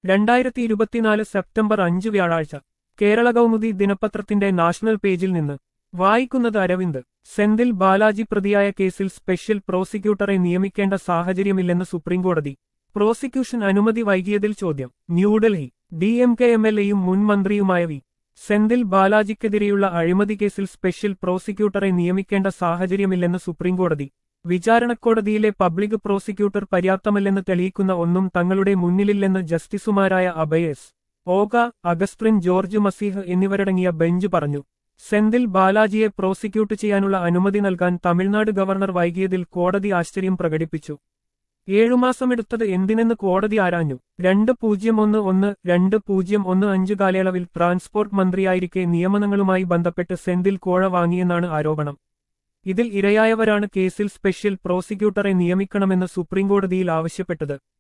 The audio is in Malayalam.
രണ്ടായിരത്തി ഇരുപത്തിനാല് സെപ്റ്റംബർ അഞ്ച് വ്യാഴാഴ്ച കേരള കൗമുദി ദിനപത്രത്തിന്റെ നാഷണൽ പേജിൽ നിന്ന് വായിക്കുന്നത് അരവിന്ദ് സെന്തിൽ ബാലാജി പ്രതിയായ കേസിൽ സ്പെഷ്യൽ പ്രോസിക്യൂട്ടറെ നിയമിക്കേണ്ട സാഹചര്യമില്ലെന്ന് സുപ്രീംകോടതി പ്രോസിക്യൂഷൻ അനുമതി വൈകിയതിൽ ചോദ്യം New Delhi D M K M L എയും മുൻ മന്ത്രിയുമായ വി സെന്തിൽ ബാലാജിക്കെതിരെയുള്ള അഴിമതി കേസിൽ സ്പെഷ്യൽ പ്രോസിക്യൂട്ടറെ നിയമിക്കേണ്ട സാഹചര്യമില്ലെന്ന് സുപ്രീംകോടതി വിചാരണക്കോടതിയിലെ പബ്ലിക് പ്രോസിക്യൂട്ടർ പര്യാപ്തമല്ലെന്ന് തെളിയിക്കുന്ന ഒന്നും തങ്ങളുടെ മുന്നിലില്ലെന്ന് ജസ്റ്റിസുമാരായ അബയേസ് ഓക അഗസ്ത്രിൻ ജോർജ് മസീഹ് എന്നിവരടങ്ങിയ ബെഞ്ച് പറഞ്ഞു സെന്തിൽ ബാലാജിയെ പ്രോസിക്യൂട്ട് ചെയ്യാനുള്ള അനുമതി നൽകാൻ തമിഴ്നാട് ഗവർണർ വൈകിയതിൽ കോടതി ആശ്ചര്യം പ്രകടിപ്പിച്ചു ഏഴുമാസമെടുത്തത് എന്തിനെന്ന് കോടതി ആരാഞ്ഞു രണ്ട് പൂജ്യം ഒന്ന് ഒന്ന് രണ്ട് പൂജ്യം ഒന്ന് അഞ്ച് കാലയളവിൽ ട്രാൻസ്പോർട്ട് മന്ത്രിയായിരിക്കെ നിയമനങ്ങളുമായി ബന്ധപ്പെട്ട് സെന്തിൽ കോഴ വാങ്ങിയെന്നാണ് ആരോപണം ഇതിൽ ഇരയായവരാണ് കേസിൽ സ്പെഷ്യൽ പ്രോസിക്യൂട്ടറെ നിയമിക്കണമെന്ന് സുപ്രീംകോടതിയിൽ ആവശ്യപ്പെട്ടത്